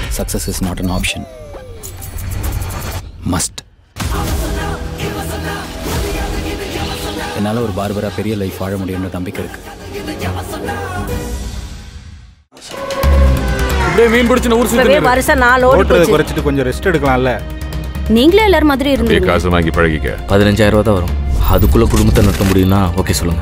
Success is not an option must என்னால் ஒரு பார்பராக பெரிய லைஃப் வாழ முடியும்னு நம்பிக்கை இருக்கு அப்படியே மீன் பிடிச்சு ஊர் இப்பவே சுத்தி வருஷம் நாலு ஓடி ஓட்டுறதை போச்சு குறைச்சிட்டு கொஞ்சம் ரெஸ்ட் எடுக்கலாம்ல நீங்களே எல்லாரும் மாதிரி அப்படியே இருந்தீங்க காசு வாங்கி பழகிக்க பதினஞ்சாயிரம் ரூபா தான் வரும் அதுக்குள்ள குடும்பத்தை நடத்த முடியும்னா ஓகே சொல்லுங்க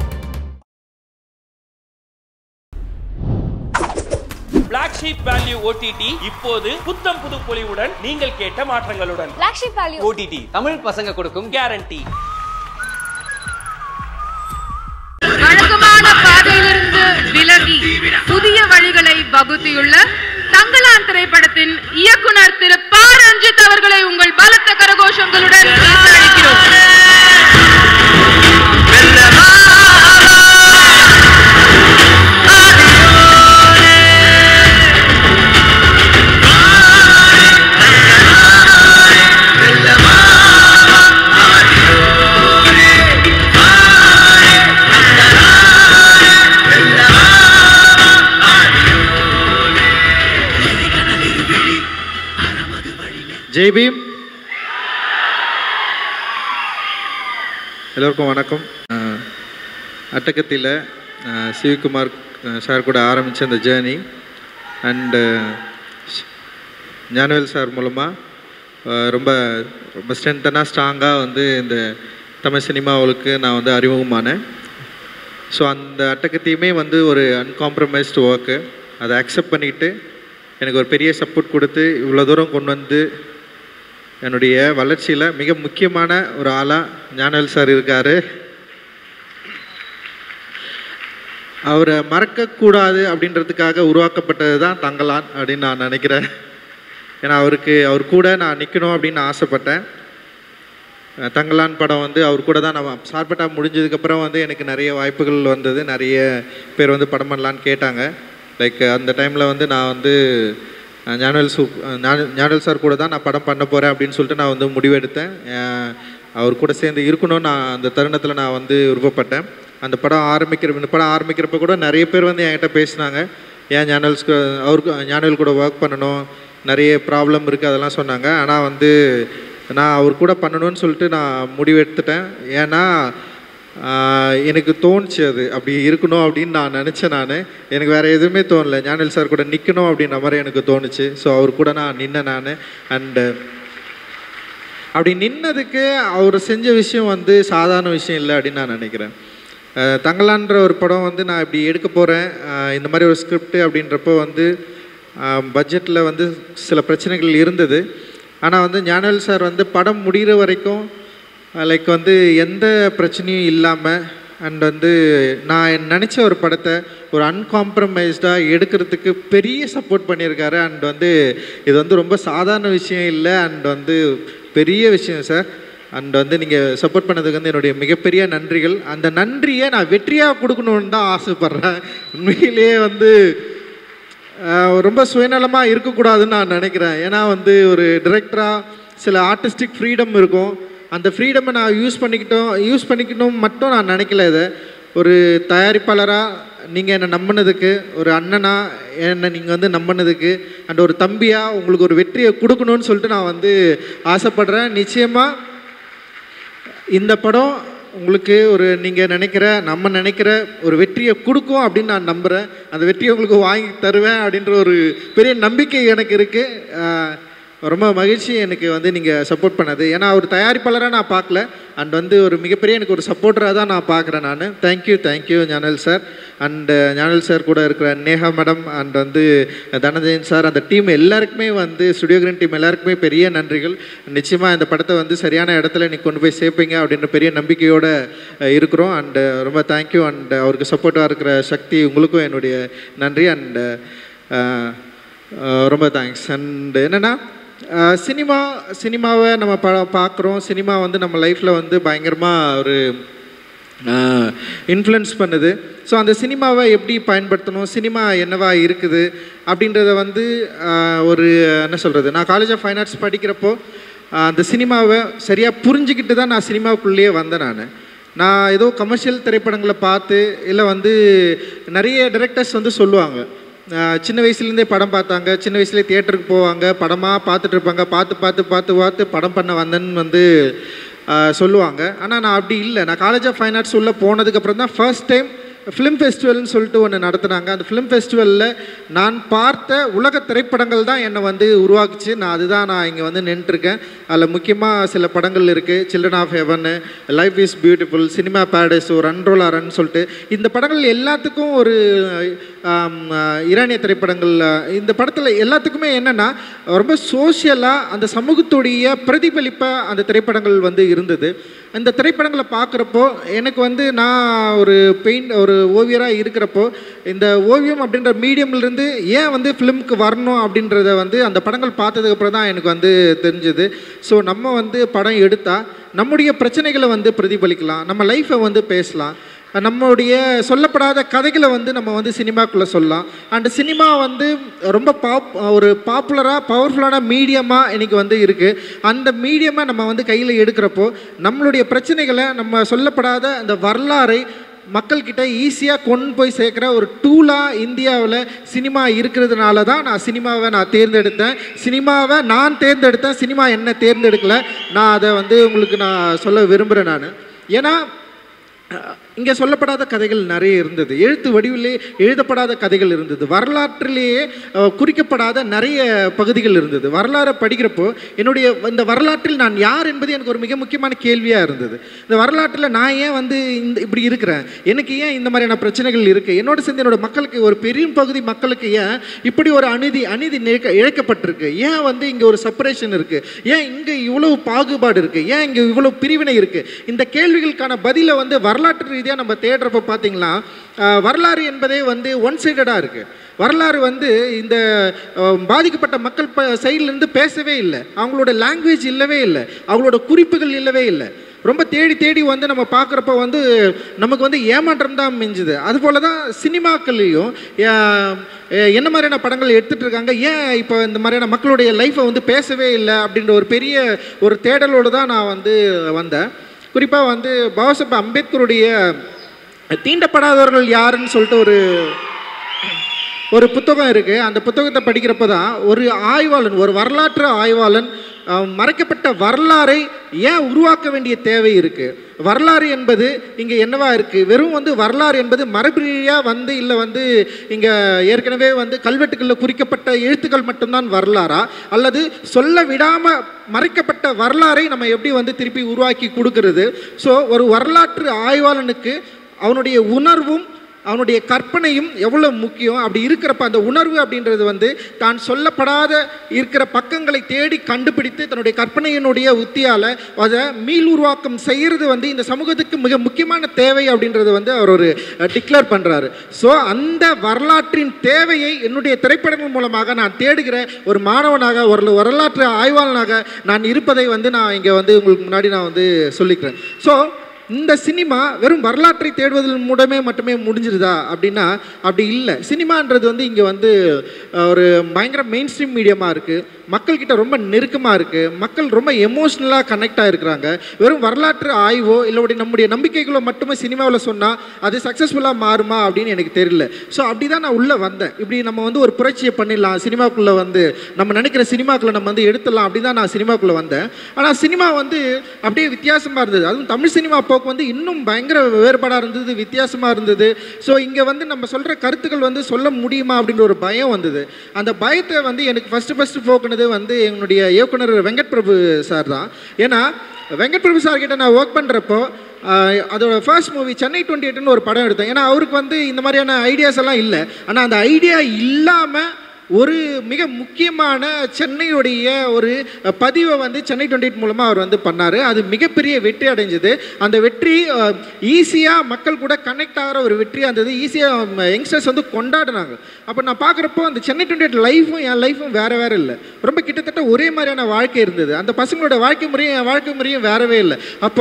பிளாக் ஷீப் வேல்யூ ஓடிடி இப்போது புத்தம் புது பொலிவுடன் நீங்கள் கேட்ட மாற்றங்களுடன் Black Sheep Value. OTT Tamil பசங்க கொடுக்கும் கேரண்டி வழக்கமான பாதையிலிருந்து விலகி புதிய வழிகளை வகுத்தியுள்ள தங்கலான் திரைப்படத்தின் இயக்குனர் திரு ப ரஞ்சித் அவர்களை உங்கள் பலத்த கரகோஷங்களுடன் அழைக்கிறோம் ஜெய் பீம் எல்லோருக்கும் வணக்கம் அஹ், அட்டகத்தியில் அஹ், சிவகுமார் அஹ், சார் கூட ஆரம்பித்த அந்த ஜேர்னி அண்டு ஞானவேல் சார் மூலமாக ரொம்ப ரொம்ப ஸ்ட்ரென்த்தனாக ஸ்ட்ராங்காக வந்து இந்த தமிழ் சினிமாவுக்கு நான் வந்து அறிமுகமானேன் ஸோ அந்த அட்டகத்தையுமே வந்து ஒரு அன்காம்ப்ரமைஸ்டு ஒர்க்கு அதை அக்செப்ட் பண்ணிட்டு எனக்கு ஒரு பெரிய சப்போர்ட் கொடுத்து இவ்வளோ தூரம் கொண்டு வந்து என்னுடைய வளர்ச்சியில் மிக முக்கியமான ஒரு ஆளாக ஞானவேல் சார் இருக்கார் அவரை மறக்கக்கூடாது அப்படின்றதுக்காக உருவாக்கப்பட்டது தான் தங்கலான் அப்படின்னு நான் நினைக்கிறேன் ஏன்னா அவருக்கு அவர் கூட நான் நிற்கணும் அப்படின்னு நான் ஆசைப்பட்டேன் அஹ் தங்கலான் படம் வந்து அவர் கூட தான் நம்ம சார்பட்டா முடிஞ்சதுக்கப்புறம் வந்து எனக்கு நிறைய வாய்ப்புகள் வந்தது நிறைய பேர் வந்து படம் பண்ணலான்னு கேட்டாங்க லைக் அந்த டைமில் வந்து நான் வந்து அஹ் ஞானவேல் சூ அஹ் ஞான- ஞானவேல் சார் கூட தான் நான் படம் பண்ண போகிறேன் அப்படின்னு சொல்லிட்டு நான் வந்து முடிவெடுத்தேன் அஹ் அவர் கூட சேர்ந்து இருக்கணும்னு நான் அந்த தருணத்தில் நான் வந்து விருப்பப்பட்டேன் அந்த படம் ஆரம்பிக்கிற இந்த படம் ஆரம்பிக்கிறப்ப கூட நிறைய பேர் வந்து என்கிட்ட பேசினாங்க ஏன் ஞானவேல்ஸ்க்கு அவருக்கு ஞானவேல் கூட ஒர்க் பண்ணணும் நிறைய ப்ராப்ளம் இருக்குது அதெல்லாம் சொன்னாங்க ஆனால் வந்து நான் அவர் கூட பண்ணணும்னு சொல்லிட்டு நான் முடிவெடுத்துட்டேன் ஏன்னா ஆஹ், எனக்கு தோணுச்சு அது அப்படி இருக்கணும் அப்படின்னு நான் நினச்சேன் நான் எனக்கு வேறு எதுவுமே தோணல ஞானல் சார் கூட நிற்கணும் அப்படின்ற மாதிரி எனக்கு தோணுச்சு ஸோ அவர் கூட நான் நின்னேன் நான் அண்டு அப்படி நின்னதுக்கு அவர் செஞ்ச விஷயம் வந்து சாதாரண விஷயம் இல்லை அப்படின்னு நான் நினைக்கிறேன் அஹ் தங்கலான்ற ஒரு படம் வந்து நான் இப்படி எடுக்க போகிறேன் இந்த மாதிரி ஒரு ஸ்கிரிப்ட் அப்படின்றப்போ வந்து பட்ஜெட்டில் வந்து சில பிரச்சனைகள் இருந்தது ஆனால் வந்து ஞானவேல் சார் வந்து படம் முடிகிற வரைக்கும் லைக் வந்து எந்த பிரச்சனையும் இல்லாமல் அண்ட் வந்து நான் நினச்ச ஒரு படத்தை ஒரு அன்காம்ப்ரமைஸ்டாக எடுக்கிறதுக்கு பெரிய சப்போர்ட் பண்ணியிருக்காரு அண்ட் வந்து இது வந்து ரொம்ப சாதாரண விஷயம் இல்லை அண்ட் வந்து பெரிய விஷயம் சார் அண்ட் வந்து நீங்கள் சப்போர்ட் பண்ணதுக்கு வந்து என்னுடைய மிகப்பெரிய நன்றிகள் அந்த நன்றியை நான் வெற்றியாக கொடுக்கணுன்னு தான் ஆசைப்பட்றேன் உண்மையிலேயே வந்து ஆஹ் ரொம்ப சுயநலமாக இருக்கக்கூடாதுன்னு நான் நினைக்கிறேன் ஏன்னா வந்து ஒரு டிரெக்டராக சில ஆர்டிஸ்டிக் ஃப்ரீடம் இருக்கும் அந்த ஃப்ரீடமை நான் யூஸ் பண்ணிக்கிட்டோம் யூஸ் பண்ணிக்கணும் மட்டும் நான் நினைக்கல இதை ஒரு தயாரிப்பாளராக நீங்கள் என்னை நம்பினதுக்கு ஒரு அண்ணனா என்னை நீங்கள் வந்து நம்பினதுக்கு அண்ட் ஒரு தம்பியாக உங்களுக்கு ஒரு வெற்றியை கொடுக்கணும்னு சொல்லிட்டு நான் வந்து ஆசைப்படுறேன் நிச்சயமாக இந்த படம் உங்களுக்கு ஒரு நீங்கள் நினைக்கிற நம்ம நினைக்கிற ஒரு வெற்றியை கொடுக்கும் அப்படின்னு நான் நம்புகிறேன் அந்த வெற்றியை உங்களுக்கு வாங்கி தருவேன் அப்படின்ற ஒரு பெரிய நம்பிக்கை எனக்கு இருக்குது ரொம்ப மகிழ்ச்சி எனக்கு வந்து நீங்கள் சப்போர்ட் பண்ணது ஏன்னா ஒரு தயாரிப்பாளராக நான் பார்க்கல அண்ட் வந்து ஒரு மிகப்பெரிய எனக்கு ஒரு சப்போர்ட்டராக தான் நான் பார்க்குறேன் நான் தேங்க்யூ தேங்க்யூ ஞானல் சார் அண்ட் ஞானல் சார் கூட இருக்கிற நேஹா மேடம் அண்ட் வந்து தனஜயன் சார் அந்த டீம் எல்லாருக்குமே வந்து ஸ்டுடியோ கிரீன் டீம் எல்லாருக்குமே பெரிய நன்றிகள் நிச்சயமாக இந்த படத்தை வந்து சரியான இடத்துல நீ கொண்டு போய் சேர்ப்பீங்க அப்படின்ற பெரிய நம்பிக்கையோடு இருக்கிறோம் அண்டு ரொம்ப தேங்க்யூ அண்ட் அவருக்கு சப்போர்ட்டாக இருக்கிற சக்தி உங்களுக்கும் என்னுடைய நன்றி அண்டு ரொம்ப தேங்க்ஸ் அண்ட் என்னென்னா சினிமா சினிமாவை நம்ம ப பார்க்குறோம் சினிமா வந்து நம்ம லைஃப்பில் வந்து பயங்கரமாக ஒரு இன்ஃப்ளூயன்ஸ் பண்ணுது ஸோ அந்த சினிமாவை எப்படி பயன்படுத்தணும் சினிமா என்னவா இருக்குது அப்படின்றத வந்து ஆஹ், ஒரு என்ன சொல்கிறது நான் காலேஜ் ஆஃப் ஃபைன் ஆர்ட்ஸ் படிக்கிறப்போ ஆஹ், அந்த சினிமாவை சரியாக புரிஞ்சுக்கிட்டு தான் நான் சினிமாவுக்குள்ளேயே வந்தேன் நான் நான் ஏதோ கமர்ஷியல் திரைப்படங்களை பார்த்து இல்லை வந்து நிறைய டைரக்டர்ஸ் வந்து சொல்லுவாங்க ஆஹ் சின்ன வயசுலேருந்தே படம் பார்த்தாங்க சின்ன வயசுலேயே தியேட்டருக்கு போவாங்க படமாக பார்த்துட்டு இருப்பாங்க பார்த்து பார்த்து பார்த்து பார்த்து படம் பண்ண வந்தேன்னு வந்து ஆஹ் சொல்லுவாங்க ஆனால் நான் அப்படி இல்லை நான் காலேஜ் ஆஃப் ஃபைன் ஆர்ட்ஸ் உள்ளே போனதுக்கப்புறம் தான் ஃபர்ஸ்ட் டைம் ஃபிலிம் ஃபெஸ்டிவல்னு சொல்லிட்டு ஒன்று நடத்துனாங்க அந்த ஃபிலிம் ஃபெஸ்டிவலில் நான் பார்த்த உலக திரைப்படங்கள் தான் என்னை வந்து உருவாக்குச்சு நான் அதுதான் நான் இங்கே வந்து நின்றுருக்கேன் அதில் முக்கியமாக சில படங்கள் இருக்குது Children of Heaven Life Is Beautiful Cinema Paradise ஒரு ரன்ரோல் அரன் சொல்லிட்டு இந்த படங்கள் எல்லாத்துக்கும் ஒரு ஆம், ஈரானிய திரைப்படங்கள் இந்த படத்தில் எல்லாத்துக்குமே என்னென்னா ரொம்ப சோஷியலாக அந்த சமூகத்துடைய பிரதிபலிப்பாக அந்த திரைப்படங்கள் வந்து இருந்தது அந்த திரைப்படங்களை பார்க்குறப்போ எனக்கு வந்து நான் ஒரு பெயிண்ட் ஒரு ஓவியராக இருக்கிறப்போ இந்த ஓவியம் அப்படின்ற மீடியம்லேருந்து ஏன் வந்து ஃபிலிமுக்கு வரணும் அப்படின்றத வந்து அந்த படங்கள் பார்த்ததுக்கப்புறம் தான் எனக்கு வந்து தெரிஞ்சுது ஸோ நம்ம வந்து படம் எடுத்தால் நம்முடைய பிரச்சனைகளை வந்து பிரதிபலிக்கலாம் நம்ம லைஃப்பை வந்து பேசலாம் நம்மளுடைய சொல்லப்படாத கதைகளை வந்து நம்ம வந்து சினிமாக்குள்ளே சொல்லலாம் அண்ட் சினிமா வந்து ரொம்ப பாப் ஒரு பாப்புலராக பவர்ஃபுல்லான மீடியமாக இன்னைக்கு வந்து இருக்குது அந்த மீடியமாக நம்ம வந்து கையில் எடுக்கிறப்போ நம்மளுடைய பிரச்சனைகளை நம்ம சொல்லப்படாத அந்த வரலாறை மக்கள்கிட்ட ஈஸியாக கொண்டு போய் சேர்க்குற ஒரு டூலாக இந்தியாவில் சினிமா இருக்கிறதுனால தான் நான் சினிமாவை நான் தேர்ந்தெடுத்தேன் சினிமாவை நான் தேர்ந்தெடுத்தேன் சினிமா என்ன தேர்ந்தெடுக்கல நான் அதை வந்து உங்களுக்கு நான் சொல்ல விரும்புகிறேன் நான் ஏன்னா இங்கே சொல்லப்படாத கதைகள் நிறைய இருந்தது எழுத்து வடிவிலே எழுதப்படாத கதைகள் இருந்தது வரலாற்றிலேயே அஹ், குறிக்கப்படாத நிறைய பகுதிகள் இருந்தது வரலாறை படிக்கிறப்போ என்னுடைய இந்த வரலாற்றில் நான் யார் என்பது எனக்கு ஒரு மிக முக்கியமான கேள்வியாக இருந்தது இந்த வரலாற்றில் நான் ஏன் வந்து இந்த இப்படி இருக்கிறேன் எனக்கு ஏன் இந்த மாதிரியான பிரச்சனைகள் இருக்குது என்னோட சேர்ந்து என்னோட மக்களுக்கு ஒரு பெரும் பகுதி மக்களுக்கு ஏன் இப்படி ஒரு அநீதி அநீதி நிழைக்க- இழைக்கப்பட்டிருக்கு ஏன் வந்து இங்கே ஒரு செப்பரேஷன் இருக்குது ஏன் இங்கே இவ்வளவு பாகுபாடு இருக்குது ஏன் இங்கே இவ்வளவு பிரிவினை இருக்குது இந்த கேள்விகளுக்கான பதிலை வந்து வரலாற்று ரீதியாக நம்ம தேடுறப்ப பார்த்தீங்கன்னா ஆஹ், வரலாறு என்பதே வந்து ஒன் சைடடாக இருக்குது வரலாறு வந்து இந்த ஆஹ், பாதிக்கப்பட்ட மக்கள் ப சைட்லேருந்து பேசவே இல்லை அவங்களோட லாங்குவேஜ் இல்லவே இல்லை அவங்களோட குறிப்புகள் இல்லவே இல்லை ரொம்ப தேடி தேடி வந்து நம்ம பார்க்குறப்ப வந்து நமக்கு வந்து ஏமாற்றம் தான் மிஞ்சுது அதுபோல தான் சினிமாக்கள்லேயும் என்ன மாதிரியான படங்கள் எடுத்துகிட்டு இருக்காங்க ஏன் இப்போ இந்த மாதிரியான மக்களுடைய லைஃப்பை வந்து பேசவே இல்லை அப்படின்ற ஒரு பெரிய ஒரு தேடலோடு தான் நான் வந்து வந்தேன் குறிப்பாக வந்து பாபாசாஹிப் அம்பேத்கருடைய தீண்டப்படாதவர்கள் யாருன்னு சொல்லிட்டு ஒரு ஒரு புத்தகம் இருக்குது அந்த புத்தகத்தை படிக்கிறப்ப தான் ஒரு ஆய்வாளன் ஒரு வரலாற்று ஆய்வாளன் அஹ், மறைக்கப்பட்ட வரலாறை ஏன் உருவாக்க வேண்டிய தேவை இருக்குது வரலாறு என்பது இங்கே என்னவா இருக்குது வெறும் வந்து வரலாறு என்பது மரபுரியாக வந்து இல்லை வந்து இங்கே ஏற்கனவே வந்து கல்வெட்டுகளில் குறிக்கப்பட்ட எழுத்துக்கள் மட்டும்தான் வரலாறா அல்லது சொல்ல விடாமல் மறைக்கப்பட்ட வரலாறை நம்ம எப்படி வந்து திருப்பி உருவாக்கி கொடுக்கறது ஸோ ஒரு வரலாற்று ஆய்வாளனுக்கு அவனுடைய உணர்வும் அவனுடைய கற்பனையும் எவ்வளோ முக்கியம் அப்படி இருக்கிறப்ப அந்த உணர்வு அப்படின்றது வந்து தான் சொல்லப்படாத இருக்கிற பக்கங்களை தேடி கண்டுபிடித்து தன்னுடைய கற்பனையினுடைய உத்தியால் அதை மீள் உருவாக்கம் செய்கிறது வந்து இந்த சமூகத்துக்கு மிக முக்கியமான தேவை அப்படின்றது வந்து அவர் ஒரு டிக்ளேர் பண்ணுறாரு ஸோ அந்த வரலாற்றின் தேவையை என்னுடைய திரைப்படங்கள் மூலமாக நான் தேடுகிற ஒரு மாணவனாக ஒரு வரலாற்று ஆய்வாளனாக நான் இருப்பதை வந்து நான் இங்கே வந்து உங்களுக்கு முன்னாடி நான் வந்து சொல்லிக்கிறேன் ஸோ இந்த சினிமா வெறும் வரலாற்றை தேடுவதன் மூலமே மட்டுமே முடிஞ்சிருதா அப்படின்னா அப்படி இல்லை சினிமான்றது வந்து இங்கே வந்து அஹ், ஒரு பயங்கர மெயின் ஸ்ட்ரீம் மீடியமாக இருக்குது மக்கள்கிட்ட ரொம்ப நெருக்கமாக இருக்குது மக்கள் ரொம்ப எமோஷ்னலாக கனெக்ட் ஆகிருக்கிறாங்க வெறும் வரலாற்று ஆய்வோ இல்லை நம்முடைய நம்பிக்கைகளோ மட்டுமே சினிமாவில் சொன்னால் அது சக்ஸஸ்ஃபுல்லாக மாறுமா அப்படின்னு எனக்கு தெரியல ஸோ அப்படி தான் நான் உள்ளே வந்தேன் இப்படி நம்ம வந்து ஒரு புரட்சியை பண்ணிடலாம் சினிமாக்குள்ளே வந்து நம்ம நினைக்கிற சினிமாக்குள்ளே நம்ம வந்து எடுத்துடலாம் அப்படி தான் நான் சினிமாக்குள்ளே வந்தேன் ஆனால் சினிமா வந்து அப்படியே வித்தியாசமாக இருந்தது அதுவும் தமிழ் சினிமா போக்கு வந்து இன்னும் பயங்கர வேறுபாடாக இருந்தது வித்தியாசமாக இருந்தது ஸோ இங்கே வந்து நம்ம சொல்கிற கருத்துக்கள் வந்து சொல்ல முடியுமா அப்படின்ற ஒரு பயம் வந்தது அந்த பயத்தை வந்து எனக்கு ஃபஸ்ட்டு ஃபஸ்ட்டு போக்குனது வந்து என்னுடைய இயக்குனர் வெங்கட் பிரபு சார் தான் ஏன்னா வெங்கட் பிரபு சார் கிட்ட நான் ஒர்க் பண்ணுறப்போ அதோட ஃபர்ஸ்ட் மூவி சென்னை டுவெண்ட்டி எயிட்னு ஒரு படம் எடுத்தேன் ஏன்னா அவருக்கு வந்து இந்த மாதிரியான ஐடியாஸ் எல்லாம் இல்லை ஆனால் அந்த ஐடியா இல்லாமல் ஒரு மிக முக்கியமான சென்னையுடைய ஒரு பதிவை வந்து சென்னை டுவெண்ட்டி எயிட் மூலமாக அவர் வந்து பண்ணார் அது மிகப்பெரிய வெற்றி அடைஞ்சது அந்த வெற்றி ஈஸியாக மக்கள் கூட கனெக்ட் ஆகிற ஒரு வெற்றியாக இருந்தது ஈஸியாக யங்ஸ்டர்ஸ் வந்து கொண்டாடினாங்க அப்போ நான் பார்க்குறப்போ அந்த சென்னை டுவெண்ட்டி எயிட் லைஃபும் என் லைஃபும் வேறு வேறு இல்லை ரொம்ப கிட்டத்தட்ட ஒரே மாதிரியான வாழ்க்கை இருந்தது அந்த பசங்களோட வாழ்க்கை முறையும் என் வாழ்க்கை முறையும் வேறவே இல்லை அப்போது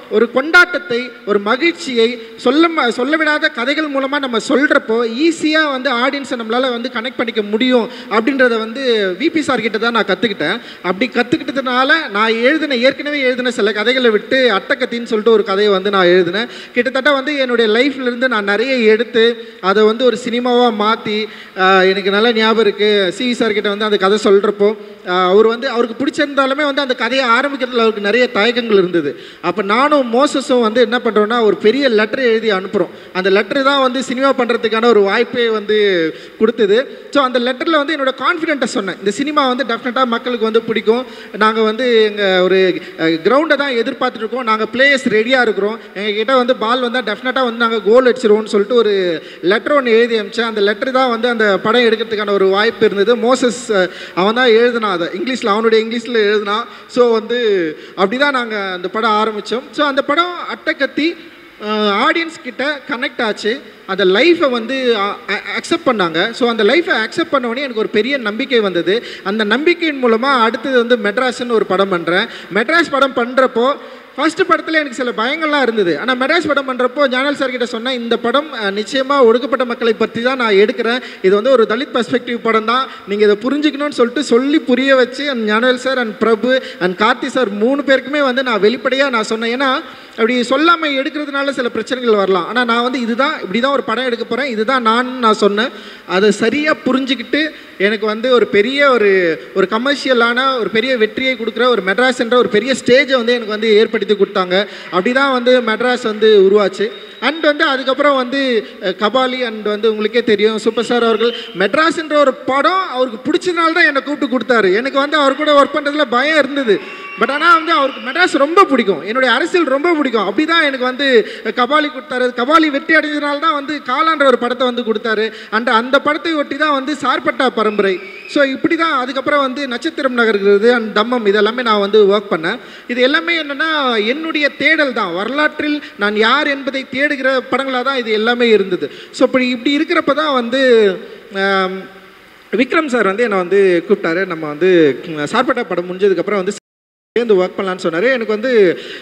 ஒரு கொண்டாட்டத்தை ஒரு மகிழ்ச்சியை சொல்ல ம- சொல்ல விடாத கதைகள் மூலமாக நம்ம சொல்கிறப்போ ஈஸியாக வந்து ஆடியன்ஸை நம்மளால் வந்து கனெக்ட் பண்ணிக்க முடியும் அப்படின்றத வந்து விபி சார் கிட்ட தான் நான் கற்றுக்கிட்டேன் அப்படி கற்றுக்கிட்டதுனால நான் எழுதின ஏற்கனவே எழுதின சில கதைகளை விட்டு அட்டக்கத்தின்னு சொல்லிட்டு ஒரு கதையை வந்து நான் எழுதினேன் கிட்டத்தட்ட வந்து என்னுடைய லைஃப்லேருந்து நான் நிறைய எடுத்து அதை வந்து ஒரு சினிமாவாக மாற்றி எனக்கு நல்ல ஞாபகம் இருக்குது சிவி சார் கிட்ட வந்து அந்த கதை சொல்கிறப்போ அவர் வந்து அவருக்கு பிடிச்சிருந்தாலுமே வந்து அந்த கதையை ஆரம்பிக்கிறதுல அவருக்கு நிறைய தயக்கங்கள் இருந்தது அப்போ நானும் மோசஸும் வந்து என்ன பண்ணுறோன்னா ஒரு பெரிய லெட்டர் எழுதி அனுப்புகிறோம் அந்த லெட்டர் தான் வந்து சினிமா பண்ணுறதுக்கான ஒரு வாய்ப்பை வந்து கொடுத்தது ஸோ அந்த லெட்டரில் வந்து என்னோட கான்ஃபிடென்ட்டை சொன்னேன் இந்த சினிமா வந்து டெஃபினட்டாக மக்களுக்கு வந்து பிடிக்கும் நாங்கள் வந்து எங்கள் ஒரு கிரவுண்டை தான் எதிர்பார்த்துட்டு இருக்கோம் நாங்கள் பிளேயர்ஸ் ரெடியாக இருக்கிறோம் எங்ககிட்ட வந்து பால் வந்தால் டெஃபினட்டாக வந்து நாங்கள் கோல் அடிச்சிருவோம்னு சொல்லிட்டு ஒரு லெட்டர் ஒன்று எழுதி அமிச்சேன் அந்த லெட்டர் தான் வந்து அந்த படம் எடுக்கிறதுக்கான ஒரு வாய்ப்பு இருந்தது மோசஸ் அஹ், அவன் தான் எழுதினான் அதை இங்கிலீஷில் அவனுடைய இங்கிலீஷில் எழுதினான் ஸோ வந்து அப்படி தான் நாங்கள் அந்த படம் ஆரம்பித்தோம் ஸோ அந்த படம் அட்டைக்கத்தி ஆடியன்ஸ் கிட்ட கனெக்ட் ஆச்சு அந்த லைஃப்பை வந்து அக்செப்ட் பண்ணாங்க ஸோ அந்த லைஃப்பை அக்செப்ட் பண்ண உடனே எனக்கு ஒரு பெரிய நம்பிக்கை வந்தது அந்த நம்பிக்கையின் மூலமாக அடுத்தது வந்து மெட்ராஸ்ன்னு ஒரு படம் பண்ணுறேன் மெட்ராஸ் படம் பண்ணுறப்போ ஃபர்ஸ்ட் படத்தில் எனக்கு சில பயங்கள்லாம் இருந்தது ஆனால் மெட்ராஸ் படம் பண்ணுறப்போ ஜானல் சார் கிட்ட சொன்னேன் இந்த படம் நிச்சயமாக ஒடுக்கப்பட்ட மக்களை பற்றி தான் நான் எடுக்கிறேன் இது வந்து ஒரு தலித் பர்ஸ்பெக்டிவ் படம் தான் நீங்கள் இதை புரிஞ்சுக்கணும்னு சொல்லிட்டு சொல்லி புரிய வச்சு and Gnanavel sir and Prabhu and Karthi sir மூணு பேருக்குமே வந்து நான் வெளிப்படையாக நான் சொன்னேன் ஏன்னா அப்படி சொல்லாமல் எடுக்கிறதுனால சில பிரச்சனைகள் வரலாம் ஆனால் நான் வந்து இதுதான் இப்படி தான் ஒரு படம் எடுக்க போகிறேன் இதுதான் நான் நான் சொன்னேன் அதை சரியாக புரிஞ்சுக்கிட்டு எனக்கு வந்து ஒரு பெரிய ஒரு ஒரு கமர்ஷியலான ஒரு பெரிய வெற்றியை கொடுக்குற ஒரு மெட்ராஸ் என்ற ஒரு பெரிய ஸ்டேஜை வந்து எனக்கு வந்து ஏற்படுத்தி கொடுத்தாங்க அப்படி தான் வந்து மெட்ராஸ் வந்து உருவாச்சு அண்ட் வந்து அதுக்கப்புறம் வந்து அஹ், கபாலி அண்ட் வந்து உங்களுக்கே தெரியும் சூப்பர் ஸ்டார் அவர்கள் மெட்ராஸ்ன்ற ஒரு படம் அவருக்கு பிடிச்சதுனால தான் என்னை கூப்பிட்டு கொடுத்தாரு எனக்கு வந்து அவர் கூட ஒர்க் பண்ணுறதுல பயம் இருந்தது பட் ஆனால் வந்து அவருக்கு மெட்ராஸ் ரொம்ப பிடிக்கும் என்னுடைய அரசியல் ரொம்ப பிடிக்கும் அப்படி தான் எனக்கு வந்து கபாலி கொடுத்தாரு கபாலி வெற்றி அடைஞ்சதுனால தான் வந்து காலான்ற ஒரு படத்தை வந்து கொடுத்தாரு அண்ட் அந்த படத்தை ஒட்டி தான் வந்து சார்பட்டா பரம்பரை ஸோ இப்படி தான் அதுக்கப்புறம் வந்து நட்சத்திரம் நகர்கிறது அண்ட் தம்மம் இதெல்லாமே நான் வந்து ஒர்க் பண்ணேன் இது எல்லாமே என்னென்னா என்னுடைய தேடல் தான் வரலாற்றில் நான் யார் என்பதை தேடுகிற படங்களாக தான் இது எல்லாமே இருந்தது ஸோ இப்படி இப்படி இருக்கிறப்ப தான் வந்து ஆம், விக்ரம் சார் வந்து என்னை வந்து கூப்பிட்டாரு நம்ம வந்து ம், சார்பட்டா படம் முடிஞ்சதுக்கப்புறம் வந்து சேர்ந்து ஒர்க் பண்ணலான்னு சொன்னார் எனக்கு வந்து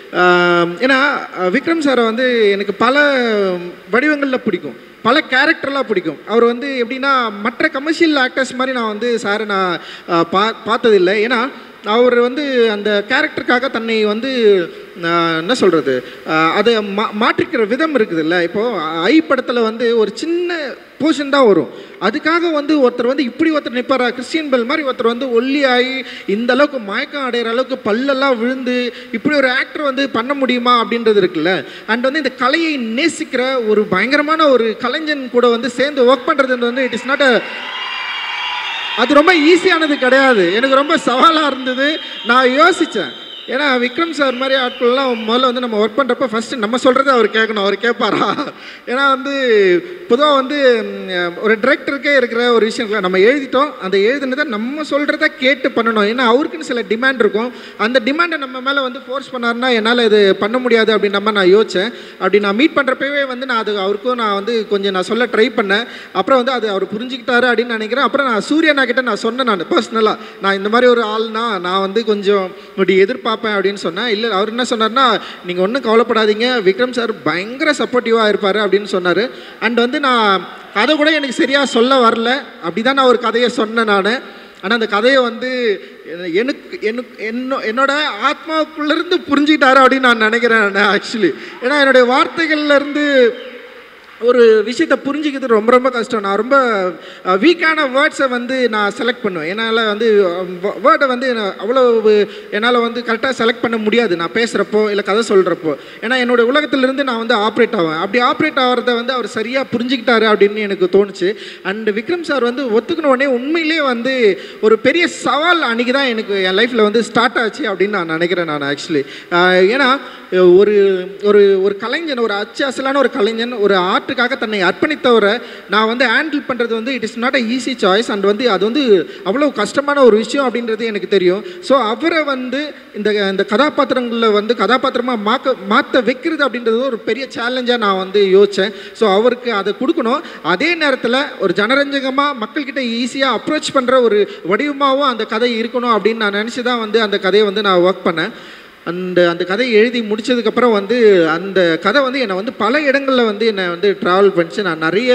ஆம், ஏன்னா அஹ், விக்ரம் சாரை வந்து எனக்கு பல வடிவங்களில் பிடிக்கும் பல கேரக்டர்லாம் பிடிக்கும் அவர் வந்து எப்படின்னா மற்ற கமர்ஷியல் ஆக்டர்ஸ் மாதிரி நான் வந்து சாரை நான் அஹ், பா பார்த்ததில்லை ஏன்னா அவர் வந்து அந்த கேரக்டருக்காக தன்னை வந்து அஹ், என்ன சொல்கிறது அதை மா மாற்றிக்கிற விதம் இருக்குதுல்ல இப்போது ஐ படத்தில் வந்து ஒரு சின்ன போர்ஷன் தான் வரும் அதுக்காக வந்து ஒருத்தர் வந்து இப்படி ஒருத்தர் நிற்பாரா கிறிஸ்டியன் பெல் மாதிரி ஒருத்தர் வந்து ஒல்லியாகி இந்த அளவுக்கு மயக்கம் அடைகிற அளவுக்கு பல்லெல்லாம் விழுந்து இப்படி ஒரு ஆக்டர் வந்து பண்ண முடியுமா அப்படின்றது இருக்குல்ல அண்ட் வந்து இந்த கலையை நேசிக்கிற ஒரு பயங்கரமான ஒரு கலைஞன் கூட வந்து சேர்ந்து ஒர்க் பண்ணுறது வந்து இட் இஸ் நாட் அ அது ரொம்ப ஈஸியானது கிடையாது எனக்கு ரொம்ப சவாலாக இருந்தது நான் யோசித்தேன் ஏன்னா விக்ரம் சார் மாதிரி ஆட்கள்லாம் முதல்ல வந்து நம்ம ஒர்க் பண்ணுறப்ப ஃபஸ்ட்டு நம்ம சொல்கிறத அவர் கேட்கணும் அவர் கேட்பாரா ஏன்னா வந்து பொதுவாக வந்து ம், ஒரு டிரெக்டருக்கே இருக்கிற ஒரு விஷயம் இருக்குல்ல, நம்ம எழுதிட்டோம் அந்த எழுதுனதை நம்ம சொல்கிறத கேட்டு பண்ணணும் ஏன்னா அவருக்குன்னு சில டிமாண்ட் இருக்கும் அந்த டிமாண்டை நம்ம மேலே வந்து ஃபோர்ஸ் பண்ணாருன்னா என்னால் இது பண்ண முடியாது அப்படின்ற மாதிரி நான் யோசித்தேன் அப்படி நான் மீட் பண்ணுறப்பவே வந்து நான் அது அவருக்கும் நான் வந்து கொஞ்சம் நான் சொல்ல ட்ரை பண்ணேன் அப்புறம் வந்து அது அவர் புரிஞ்சுக்கிட்டாரு அப்படின்னு நினைக்கிறேன் அப்புறம் நான் சூர்யானா கிட்ட நான் சொன்னேன் நான் பர்சனலாக நான் இந்த மாதிரி ஒரு ஆள்னா நான் வந்து கொஞ்சம் இப்படி எதிர்பார்ப்பேன் அப்படின்னு சொன்னேன் இல்லை அவர் என்ன சொன்னார்னா நீங்கள் ஒன்றும் கவலைப்படாதீங்க விக்ரம் சார் பயங்கர சப்போர்ட்டிவாக இருப்பார் அப்படின்னு சொன்னார் அண்ட் வந்து நான் கதை கூட எனக்கு சரியாக சொல்ல வரல அப்படி தான் நான் ஒரு கதையை சொன்னேன் நான் ஆனால் அந்த கதையை வந்து என- எனக்கு எனக்கு என்ன என்னோட ஆத்மாவுக்குள்ளேருந்து புரிஞ்சுக்கிட்டாரு அப்படின்னு நான் நினைக்கிறேன் ஆக்சுவலி ஏன்னா என்னுடைய வார்த்தைகள்ல இருந்து ஒரு விஷயத்தை புரிஞ்சுக்கிறது ரொம்ப ரொம்ப கஷ்டம் நான் ரொம்ப வீக்கான வேர்ட்ஸை வந்து நான் செலக்ட் பண்ணுவேன் என்னால் வந்து வேர்டை வந்து நான் அவ்வளோ என்னால் வந்து கரெக்டாக செலக்ட் பண்ண முடியாது நான் பேசுகிறப்போ இல்லை கதை சொல்கிறப்போ ஏன்னா என்னோட உலகத்திலிருந்து நான் வந்து ஆப்ரேட் ஆவேன் அப்படி ஆப்ரேட் ஆகிறத வந்து அவர் சரியாக புரிஞ்சுக்கிட்டாரு அப்படின்னு எனக்கு தோணுச்சு அண்ட் விக்ரம் சார் வந்து ஒத்துக்கின உடனே உண்மையிலே வந்து ஒரு பெரிய சவால் அன்றைக்கி தான் எனக்கு என் லைஃப்பில் வந்து ஸ்டார்ட் ஆச்சு அப்படின்னு நான் நினைக்கிறேன் நான் ஆக்சுவலி ஏன்னா ஒரு ஒரு ஒரு கலைஞன் ஒரு அச்சு அசலான ஒரு கலைஞன் ஒரு ஆர்ட்டுக்காக தன்னை அர்ப்பணித்தவரை நான் வந்து ஹேண்டில் பண்ணுறது வந்து it is not a easy choice and வந்து அது வந்து அவ்வளோ கஷ்டமான ஒரு விஷயம் அப்படின்றது எனக்கு தெரியும் ஸோ அவரை வந்து இந்த இந்த கதாபாத்திரங்களில் வந்து கதாபாத்திரமாக மாக்க மாற்ற வைக்கிறது அப்படின்றது ஒரு பெரிய சேலஞ்சாக நான் வந்து யோசித்தேன் ஸோ அவருக்கு அதை கொடுக்கணும் அதே நேரத்தில் ஒரு ஜனரஞ்சகமாக மக்கள்கிட்ட ஈஸியாக அப்ரோச் பண்ணுற ஒரு வடிவமாகவும் அந்த கதை இருக்கணும் அப்படின்னு நான் நினச்சி தான் வந்து அந்த கதையை வந்து நான் ஒர்க் பண்ணேன் அந்த அந்த கதையை எழுதி முடிச்சதுக்கப்புறம் வந்து அந்த கதை வந்து என்னை வந்து பல இடங்களில் வந்து என்னை வந்து ட்ராவல் பண்ணிச்சு நான் நிறைய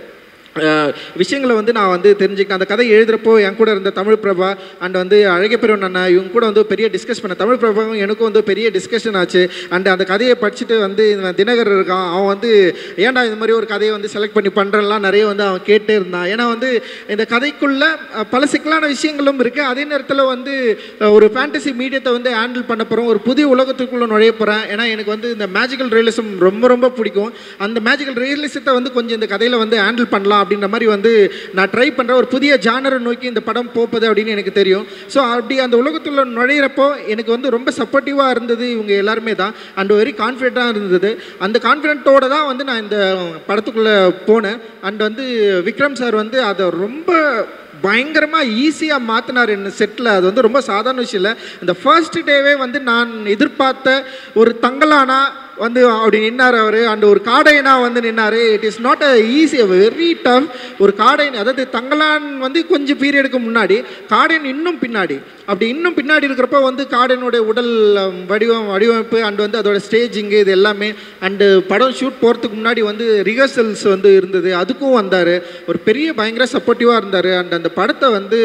அஹ், விஷயங்களை வந்து நான் வந்து தெரிஞ்சுக்கிட்டேன் அந்த கதை எழுதுறப்போ என் கூட இருந்த தமிழ் பிரபா அண்ட் வந்து அழகிய பெருவன் அண்ணா இவங்க கூட வந்து பெரிய டிஸ்கஸ் பண்ண தமிழ் பிரபாவும் எனக்கும் வந்து பெரிய டிஸ்கஷன் ஆச்சு அண்ட் அந்த கதையை படிச்சுட்டு வந்து இவன் தினகர் இருக்கான் அவன் வந்து ஏன்டா இந்த மாதிரி ஒரு கதையை வந்து செலக்ட் பண்ணி பண்ணுறலாம் நிறைய வந்து அவன் கேட்டே இருந்தான் ஏன்னா வந்து இந்த கதைக்குள்ள அஹ், பல சிக்கலான விஷயங்களும் இருக்குது அதே நேரத்தில் வந்து அஹ், ஒரு ஃபேண்டசி மீடியத்தை வந்து ஹேண்டில் பண்ண போகிறோம் ஒரு புதிய உலகத்துக்குள்ளே நுழைய போகிறேன் ஏன்னா எனக்கு வந்து இந்த மேஜிக்கல் ரியலிசம் ரொம்ப ரொம்ப பிடிக்கும் அந்த மேஜிக்கல் ரியலிசத்தை வந்து கொஞ்சம் இந்த கதையில் வந்து ஹேண்டில் பண்ணலாம் அப்படின்ற மாதிரி வந்து நான் ட்ரை பண்ணுறேன் ஒரு புதிய ஜானரை நோக்கி இந்த படம் போகுது அப்படின்னு எனக்கு தெரியும் ஸோ அப்படி அந்த உலகத்துள்ள நுழையிறப்போ எனக்கு வந்து ரொம்ப சப்போர்ட்டிவாக இருந்தது இவங்க எல்லாருமே தான் அண்ட் வெரி கான்ஃபிடென்ட்டாக இருந்தது அந்த கான்ஃபிடென்ட்டோட தான் வந்து நான் இந்த படத்துக்குள்ளே போனேன் அண்ட் வந்து விக்ரம் சார் வந்து அதை ரொம்ப பயங்கரமாக ஈஸியாக மாற்றினார் என்ன செட்டில் அது வந்து ரொம்ப சாதாரண விஷயம் இல்லை இந்த ஃபர்ஸ்ட் டேவே வந்து நான் எதிர்பார்த்த ஒரு தங்கலானா வந்து அப்படி நின்னார் அவர் அண்ட் ஒரு காடையனா வந்து நின்னார் it is not a easy very tough ஒரு காடையன் அதாவது தங்கலான் வந்து கொஞ்சம் பீரியடுக்கு முன்னாடி காடையன் இன்னும் பின்னாடி அப்படி இன்னும் பின்னாடி இருக்கிறப்போ வந்து காடையனுடைய உடல் அம், வடிவம் வடிவமைப்பு அண்ட் வந்து அதோட ஸ்டேஜிங்கு இது எல்லாமே அண்டு படம் ஷூட் போகிறதுக்கு முன்னாடி வந்து ரிஹர்சல்ஸ் வந்து இருந்தது அதுக்கும் வந்தார் ஒரு பெரிய பயங்கர சப்போர்ட்டிவாக இருந்தார் அண்ட் அந்த படத்தை வந்து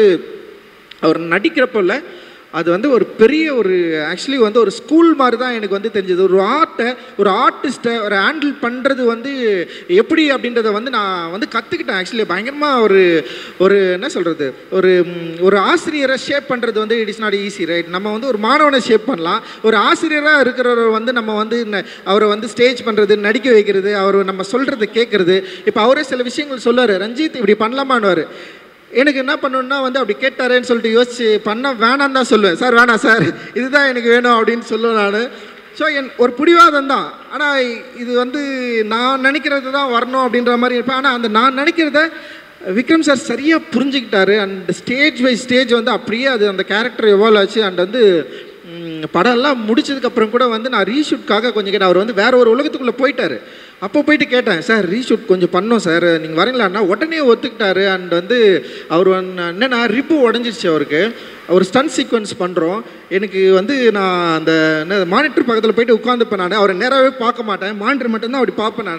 அவர் நடிக்கிறப்போ இல்லை அது வந்து ஒரு பெரிய ஒரு ஆக்சுவலி வந்து ஒரு ஸ்கூல் மாதிரி தான் எனக்கு வந்து தெரிஞ்சது ஒரு ஆர்ட்டை ஒரு ஆர்டிஸ்ட்டை ஒரு ஹேண்டில் பண்ணுறது வந்து எப்படி அப்படின்றத வந்து நான் வந்து கற்றுக்கிட்டேன் ஆக்சுவலி பயங்கரமாக ஒரு ஒரு என்ன சொல்கிறது ஒரு ம், ஒரு ஆசிரியரை ஷேப் பண்ணுறது வந்து it is not easy right நம்ம வந்து ஒரு மாணவனை ஷேப் பண்ணலாம் ஒரு ஆசிரியராக இருக்கிறவர் வந்து நம்ம வந்து ந- அவரை வந்து ஸ்டேஜ் பண்ணுறது நடிக்க வைக்கிறது அவர் நம்ம சொல்கிறத கேட்குறது இப்போ அவரே சில விஷயங்கள் சொல்லுவார் ரஞ்சித் இப்படி பண்ணலாமான்னுவார் எனக்கு என்ன பண்ணணும்னா வந்து அப்படி கேட்டாரேன்னு சொல்லிட்டு யோசிச்சு பண்ண வேணாம் தான் சொல்லுவேன் சார் வேணாம் சார் இதுதான் எனக்கு வேணும் அப்படின்னு சொல்லுவேன் நான் ஸோ என் ஒரு பிடிவாதம் தான் ஆனால் இது வந்து நான் நினைக்கிறது தான் வரணும் அப்படின்ற மாதிரி இருப்பேன் ஆனால் அந்த நான் நினைக்கிறத விக்ரம் சார் சரியாக புரிஞ்சுக்கிட்டாரு அண்ட் ஸ்டேஜ் பை ஸ்டேஜ் வந்து அப்படியே அது அந்த கேரக்டர் எவால்வ் ஆச்சு அண்ட் வந்து ம், படம் எல்லாம் முடிச்சதுக்கப்புறம் கூட வந்து நான் ரீஷூட்காக கொஞ்சம் கேட்டேன் அவர் வந்து வேற ஒரு உலகத்துக்குள்ளே போயிட்டாரு அப்போ போயிட்டு கேட்டேன் சார் ரீஷூட் கொஞ்சம் பண்ணோம் சார் நீங்கள் வரீங்களான்னா உடனே ஒத்துக்கிட்டாரு அண்ட் வந்து அவர் வந்து என்னன்னா ரிப்பு உடஞ்சிருச்சு அவருக்கு ஒரு ஸ்டன் சீக்வன்ஸ் பண்ணுறோம் எனக்கு வந்து நான் அந்த என்ன மானிட்டர் பக்கத்தில் போயிட்டு உட்காந்துப்பேன் நான் அவரை நேராகவே பார்க்க மாட்டேன் மானிட்டர் மட்டும்தான் அப்படி பார்ப்பேன்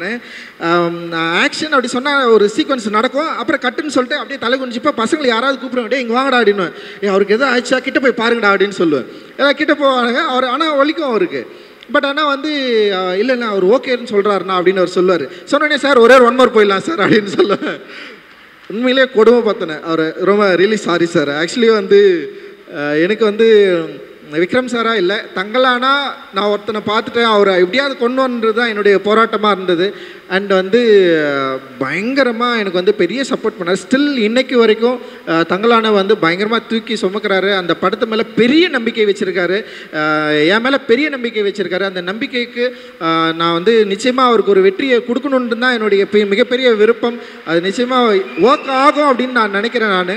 நான் ஆக்ஷன் அப்படி சொன்னால் ஒரு சீக்வன்ஸ் நடக்கும் அப்புறம் கட்டுன்னு சொல்லிட்டு அப்படியே தலை குனிஞ்சிப்போ பசங்களை யாராவது கூப்பிடுவாங்க டேய் இங்கே வாங்கடா அப்படின்னு ஏ அவருக்கு எதோ ஆச்சா கிட்ட போய் பாருங்கடா அப்படின்னு சொல்லுவேன் எல்லாம் கிட்ட போவானுங்க அவர் ஆனால் வலிக்கும் அவருக்கு பட் ஆனால் வந்து அஹ், இல்லை இல்லை அவர் ஓகேன்னு சொல்கிறாருண்ணா அப்படின்னு அவர் சொல்லுவார் சொன்னோடனே சார் ஒரே ஒன் மோர் போயிடலாம் சார் அப்படின்னு சொல்லுவேன் உண்மையிலே கொடுமை பார்த்தனேன் அவர் ரொம்ப ரியலி சாரி சார் ஆக்சுவலி வந்து அஹ், எனக்கு வந்து விக்ரம் சாரா இல்லை தங்கலானா நான் ஒருத்தனை பார்த்துட்டேன் அவரை எப்படியாவது கொண்டு வந்தது தான் என்னுடைய போராட்டமாக இருந்தது அண்ட் வந்து பயங்கரமாக எனக்கு வந்து பெரிய சப்போர்ட் பண்ணார் ஸ்டில் இன்னைக்கு வரைக்கும் அஹ், தங்கலானை வந்து பயங்கரமாக தூக்கி சுமக்கிறாரு அந்த படத்து மேலே பெரிய நம்பிக்கை வச்சுருக்காரு என் மேலே பெரிய நம்பிக்கை வச்சுருக்காரு அந்த நம்பிக்கைக்கு அஹ், நான் வந்து நிச்சயமாக அவருக்கு ஒரு வெற்றியை கொடுக்கணுன்ட்டு தான் என்னுடைய பெ- மிகப்பெரிய விருப்பம் அது நிச்சயமாக ஒர்க் ஆகும் அப்படின்னு நான் நினைக்கிறேன் நான்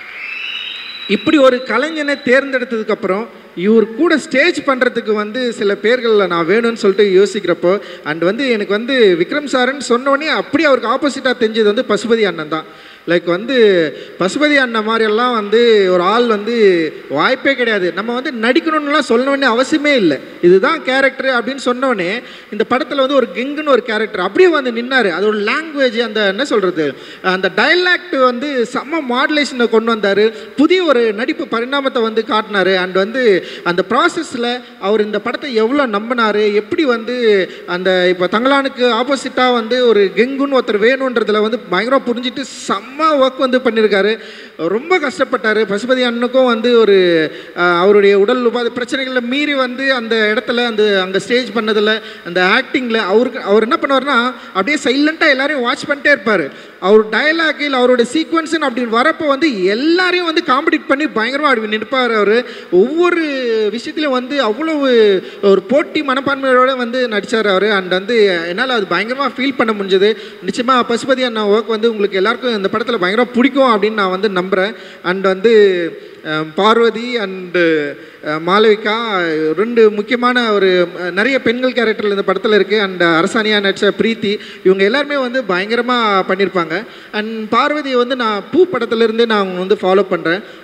இப்படி ஒரு கலைஞனை தேர்ந்தெடுத்ததுக்கப்புறம் இவர் கூட ஸ்டேஜ் பண்ணுறதுக்கு வந்து சில பேர்களில் நான் வேணும்னு சொல்லிட்டு யோசிக்கிறப்போ அண்ட் வந்து எனக்கு வந்து விக்ரம் சாருன்னு சொன்னோடனே அப்படியே அவருக்கு ஆப்போசிட்டாக தெரிஞ்சது வந்து பசுபதி அண்ணன் தான் லைக் வந்து பசுபதி அண்ணன் மாதிரியெல்லாம் வந்து ஒரு ஆள் வந்து வாய்ப்பே கிடையாது நம்ம வந்து நடிக்கணும்னுலாம் சொல்லணும்னு அவசியமே இல்லை இதுதான் கேரக்டர் அப்படின்னு சொன்னோடனே இந்த படத்தில் வந்து ஒரு கெங்குன்னு ஒரு கேரக்டர் அப்படியே வந்து நின்னார் அதோட லாங்குவேஜ் அந்த என்ன சொல்கிறது அந்த டைலாக்ட் வந்து செம்ம மாடுலேஷனை கொண்டு வந்தார் புதிய ஒரு நடிப்பு பரிணாமத்தை வந்து காட்டினார் அண்ட் வந்து அந்த ப்ராசஸில் அவர் இந்த படத்தை எவ்வளோ நம்பினார் எப்படி வந்து அந்த இப்போ தங்கலானுக்கு ஆப்போசிட்டாக வந்து ஒரு கெங்குன்னு ஒருத்தர் வேணுன்றதுல வந்து பயங்கரமாக புரிஞ்சுட்டு செம்ம ஒர்க் வந்து பண்ணியிருக்காரு ரொம்ப கஷ்டப்பட்டார் பசுபதி அண்ணனுக்கும் வந்து ஒரு அஹ், அவருடைய உடல் உபாதை பிரச்சனைகளை மீறி வந்து அந்த இடத்துல அந்த அங்கே ஸ்டேஜ் பண்ணதில் அந்த ஆக்டிங்கில் அவருக்கு அவர் என்ன பண்ணுவார்னா அப்படியே சைலண்ட்டாக எல்லாரையும் வாட்ச் பண்ணிட்டே இருப்பார் அவர் டயலாகில் அவரோட சீக்வன்ஸுன்னு அப்படின்னு வரப்போ வந்து எல்லாரையும் வந்து காம்படிட் பண்ணி பயங்கரமாக அப்படி நிற்பார் அவர் ஒவ்வொரு விஷயத்துலையும் வந்து அவ்வளவு ஒரு போட்டி மனப்பான்மையோட வந்து நடித்தார் அவர் அண்ட் வந்து என்னால் அது பயங்கரமாக ஃபீல் பண்ண முடிஞ்சது நிச்சயமாக பசுபதி அண்ணா ஒர்க் வந்து உங்களுக்கு எல்லாருக்கும் இந்த படத்தில் பயங்கரமாக பிடிக்கும் அப்படின்னு நான் வந்து நம்புகிறேன் அண்ட் வந்து அஹ், பார்வதி அண்டு மாளவிகா ரெண்டு முக்கியமான ஒரு அஹ், நிறைய பெண்கள் கேரக்டர் இந்த படத்தில் இருக்குது அண்ட் அரசாணியா நடிச்ச பிரீத்தி இவங்க எல்லாருமே வந்து பயங்கரமாக பண்ணியிருப்பாங்க அண்ட் பார்வதியை வந்து நான் பூ படத்துலேருந்தே நான் அவங்க வந்து ஃபாலோ பண்ணுறேன்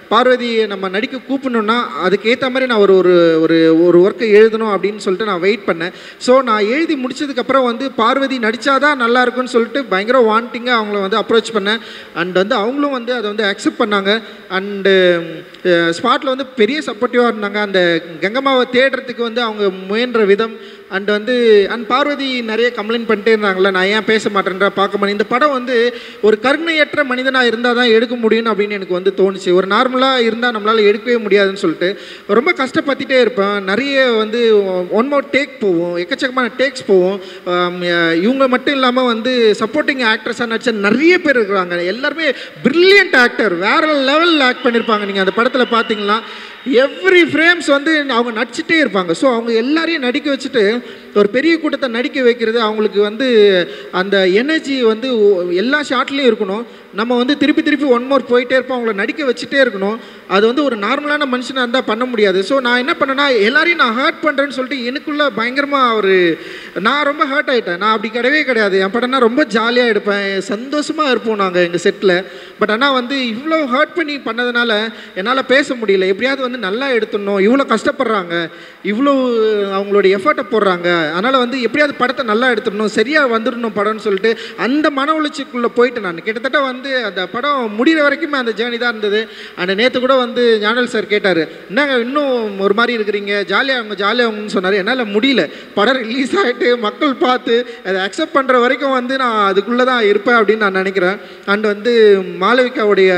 பார்வதியை நம்ம நடிக்க கூப்பிடணுன்னா அதுக்கு ஏற்ற மாதிரி நான் ஒரு ஒரு ஒரு ஒரு ஒர்க்கை எழுதணும் அப்படின்னு சொல்லிட்டு நான் வெயிட் பண்ணேன் ஸோ நான் எழுதி முடிச்சதுக்கப்புறம் வந்து பார்வதி நடித்தாதான் நல்லா இருக்கும்னு சொல்லிட்டு பயங்கர வாண்டிங்காக அவங்கள வந்து அப்ரோச் பண்ணேன் அண்ட் வந்து அவங்களும் வந்து அதை வந்து அக்செப்ட் பண்ணாங்க அண்டு ஸ்பாட்டில் வந்து பெரிய சப்போர்ட்டிவாக இருந்தாங்க அந்த கங்கம்மாவை தேடுறதுக்கு வந்து அவங்க முயன்ற விதம் அண்ட் வந்து அண்ட் பார்வதி நிறைய கம்ப்ளைண்ட் பண்ணிட்டே இருந்தாங்கல்ல நான் ஏன் பேச மாட்டேன்றா பார்க்க மாட்டேன் இந்த படம் வந்து ஒரு கருணையற்ற மனிதனாக இருந்தால் தான் எடுக்க முடியும் அப்படின்னு எனக்கு வந்து தோணுச்சு ஒரு நார்மலாக இருந்தால் நம்மளால் எடுக்கவே முடியாதுன்னு சொல்லிட்டு ரொம்ப கஷ்டப்பட்டுட்டே இருப்பேன் நிறைய வந்து ஒன் மோர் டேக் போவோம் எக்கச்சக்கமான டேக்ஸ் போவோம் ஆம், இவங்க மட்டும் இல்லாமல் வந்து சப்போர்ட்டிங் ஆக்ட்ரஸாக நடிச்ச நிறைய பேர் இருக்கிறாங்க எல்லாருமே பிரில்லியன்ட் ஆக்டர் வேற லெவலில் ஆக்ட் பண்ணியிருப்பாங்க நீங்கள் அந்த படத்தில் பார்த்தீங்கன்னா எவ்ரி ஃப்ரேம்ஸ் வந்து அவங்க நடிச்சிட்டே இருப்பாங்க ஸோ அவங்க எல்லாரையும் நடிக்க வச்சுட்டு ஒரு பெரிய கூட்டத்தை நடிக்க வைக்கிறது அவங்களுக்கு வந்து அந்த எனர்ஜி வந்து ஒ- எல்லா ஷாட்லேயும் இருக்கணும் நம்ம வந்து திருப்பி திருப்பி ஒன் மோர் போயிட்டே இருப்போம் அவங்கள நடிக்க வச்சுட்டே இருக்கணும் அது வந்து ஒரு நார்மலான மனுஷனாக இருந்தால் பண்ண முடியாது ஸோ நான் என்ன பண்ணேன்னா எல்லாரையும் நான் ஹர்ட் பண்ணுறேன்னு சொல்லிட்டு எனக்குள்ளே பயங்கரமாக ஒரு நான் ரொம்ப ஹர்ட் ஆகிட்டேன் நான் அப்படி கிடையவே கிடையாது என் படம்னா ரொம்ப ஜாலியாக எடுப்பேன் சந்தோஷமாக இருப்போம் நாங்கள் எங்கள் செட்டில் பட் ஆனால் வந்து இவ்வளோ ஹர்ட் பண்ணி பண்ணதுனால என்னால் பேச முடியல எப்படியாவது வந்து நல்லா எடுத்துடணும் இவ்வளோ கஷ்டப்படுறாங்க இவ்வளோ அவங்களுடைய எஃபர்ட்டை போடுறாங்க அதனால் வந்து எப்படியாவது படத்தை நல்லா எடுத்துடணும் சரியாக வந்துடணும் படம்னு சொல்லிட்டு அந்த மன உளைச்சிக்குள்ளே போயிட்டு நான் கிட்டத்தட்ட வந்து அந்த படம் முடிகிற வரைக்குமே அந்த ஜேர்னி தான் இருந்தது அந்த நேற்று கூட வந்து ஞானல் சார் கேட்டார் என்னங்க இன்னும் ஒரு மாதிரி இருக்கிறீங்க ஜாலியாக அவங்க ஜாலியாகும்னு சொன்னார் என்னால் முடியல படம் ரிலீஸ் ஆகிட்டு மக்கள் பார்த்து அதை அக்செப்ட் பண்ணுற வரைக்கும் வந்து நான் அதுக்குள்ளே தான் இருப்பேன் அப்படின்னு நான் நினைக்கிறேன் அண்ட் வந்து மாளவிகாவுடைய